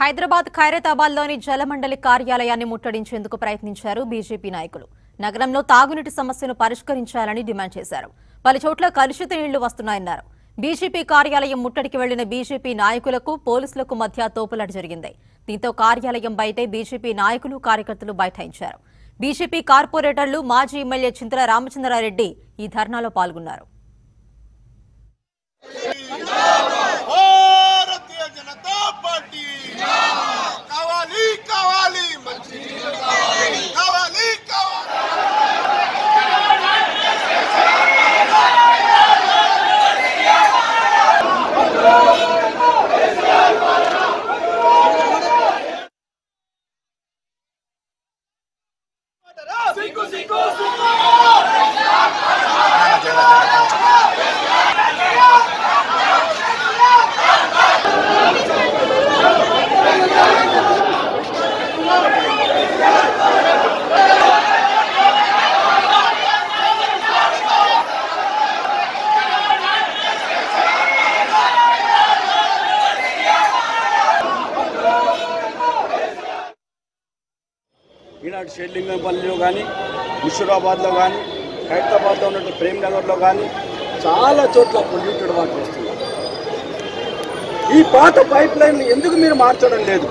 హైదరాబాద్ ఖైరతాబాద్లోని జలమండలి కార్యాలయాన్ని ముట్టడించేందుకు ప్రయత్నించారు బీజేపీ నాయకులు నగరంలో తాగునీటి సమస్యను పరిష్కరించాలని డిమాండ్ చేశారు పలు చోట్ల కలుషిత నీళ్లు వస్తున్నాయన్నారు బీజేపీ కార్యాలయం ముట్టడికి వెళ్లిన బీజేపీ నాయకులకు పోలీసులకు మధ్య తోపులాట జరిగింది దీంతో కార్యాలయం బయటే బీజేపీ నాయకులు కార్యకర్తలు బైఠాయించారు బీజేపీ కార్పొరేటర్లు మాజీ ఎమ్మెల్యే చింతల రామచంద్రారెడ్డి ఈ ధర్నాలో పాల్గొన్నారు భారతీయ జనతా పార్టీ కావాలి కావాలి మంచి నీళ్ళు కావాలి కావాలి కావాలి ఈనాడు షెడ్లింగంపల్లిలో కానీ ముషురాబాద్లో కానీ హైదరాబాద్లో ఉన్నట్టు ప్రేమ్ నగర్లో కానీ చాలా చోట్ల పొల్యూటెడ్ వాటర్ వస్తుంది ఈ పాత పైప్ లైన్లు ఎందుకు మీరు మార్చడం లేదు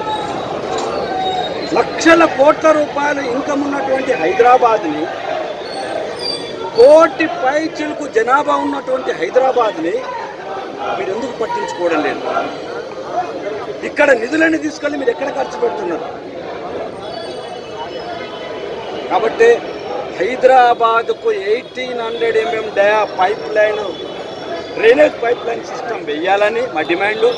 లక్షల కోట్ల రూపాయలు ఇన్కమ్ ఉన్నటువంటి హైదరాబాద్ని కోటి పై చిలుకు జనాభా ఉన్నటువంటి హైదరాబాద్ని మీరు ఎందుకు పట్టించుకోవడం లేదు ఇక్కడ నిధులని తీసుకెళ్ళి మీరు ఎక్కడ ఖర్చు పెడుతున్నారు కాబట్టి హైదరాబాద్కు eighteen hundred MM dia pipeline drainage pipeline system వేయాలని మా డిమాండ్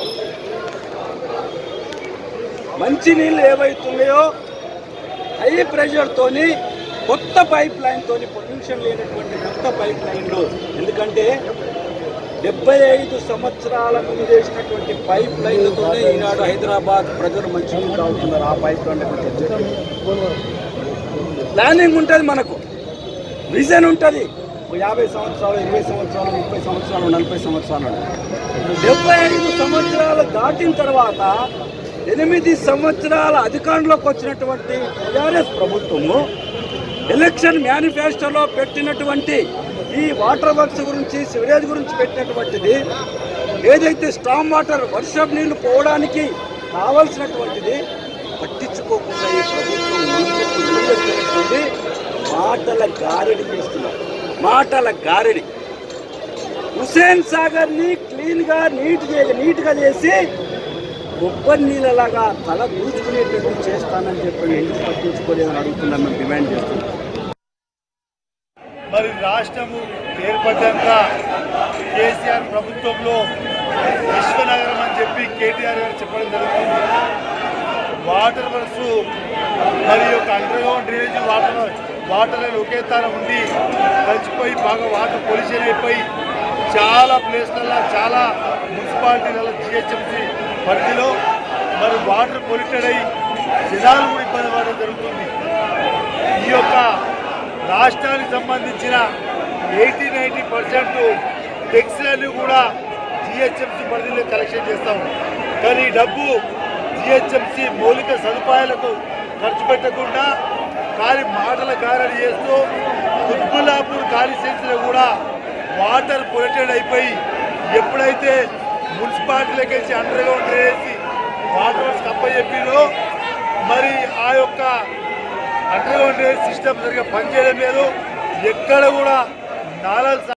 మంచినీళ్ళు ఏవైతున్నాయో హై ప్రెషర్తోని కొత్త పైప్ లైన్తోని పొల్యూషన్ లేనటువంటి కొత్త పైప్ లైన్లు ఎందుకంటే డెబ్బై ఐదు సంవత్సరాల ముందు వేసినటువంటి పైప్ లైన్లతోనే ఈనాడు హైదరాబాద్ ప్రజలు మంచినీళ్ళు తాగుతున్నారు ఆ పైప్ లైన్ ప్లానింగ్ ఉంటుంది మనకు విజన్ ఉంటుంది ఒక యాభై సంవత్సరాలు ఇరవై సంవత్సరాలు ముప్పై సంవత్సరాలు నలభై సంవత్సరాలు డెబ్బై ఐదు సంవత్సరాలు దాటిన తర్వాత ఎనిమిది సంవత్సరాల అధికారంలోకి వచ్చినటువంటి టీఆర్ఎస్ ప్రభుత్వము ఎలక్షన్ మేనిఫెస్టోలో పెట్టినటువంటి ఈ వాటర్ వర్క్స్ గురించి సివరేజ్ గురించి పెట్టినటువంటిది ఏదైతే స్టామ్ వాటర్ వర్షపు నీళ్లు పోవడానికి కావలసినటువంటిది పట్టించుకోకుండా ఈ ప్రభుత్వం ముందుకు ముందుకెళ్తుంది మాటల గారడి చేస్తున్నారు మాటల గారడి హుసేన్ సాగర్ ని క్లీన్ గా నీట్ చే- నీట్ గా చేసి కొబ్బరి నీళ్ళలాగా తల దూచుకునేటట్టు చేస్తానని చెప్పి ఎందుకు పట్టించుకోలేదని అడుగుతున్నాం మేము డిమాండ్ చేస్తున్నాం మరి రాష్ట్రము ఏర్పడ్డాక కేసీఆర్ ప్రభుత్వంలో విశ్వనగరం అని చెప్పి కేటీఆర్ గారు చెప్పడం జరుగుతుంది వాటర్ వర్క్స్ మరి యొక్క underground drainage water water line ఒకే తాన ఉండి కలిసిపోయి బాగా వాటర్ పొల్యూషన్ అయిపోయి చాలా ప్లేస్లలో చాలా మున్సిపాలిటీలలో జిహెచ్ఎంసీ పరిధిలో మరి వాటర్ పొల్యూటెడ్ అయ్యి జనాలు కూడా ఇబ్బంది పడడం జరుగుతుంది ఈ యొక్క రాష్ట్రానికి సంబంధించిన ఎయిటీ నైంటీ పర్సెంట్ టెక్స్లన్నీ కూడా జిహెచ్ఎంసీ పరిధిలో కలెక్షన్ చేస్తాం కానీ ఈ డబ్బు జిహెచ్ఎంసీ మౌలిక సదుపాయాలకు ఖర్చు పెట్టకుండా కానీ మాటల గారడి చేస్తూ కుత్బుల్లాపూర్ కాన్స్టిట్యున్సీలో కూడా వాటర్ పొల్యూటెడ్ అయిపోయి ఎప్పుడైతే మున్సిపాలిటీలోకి వచ్చి అండర్ గ్రౌండ్ వేసి వాటర్ వర్క్స్ కప్పచెప్పిందో మరి ఆ యొక్క అండర్ గ్రౌండ్ సిస్టమ్ సరిగా పనిచేయడం లేదు ఎక్కడ కూడా నాలాలు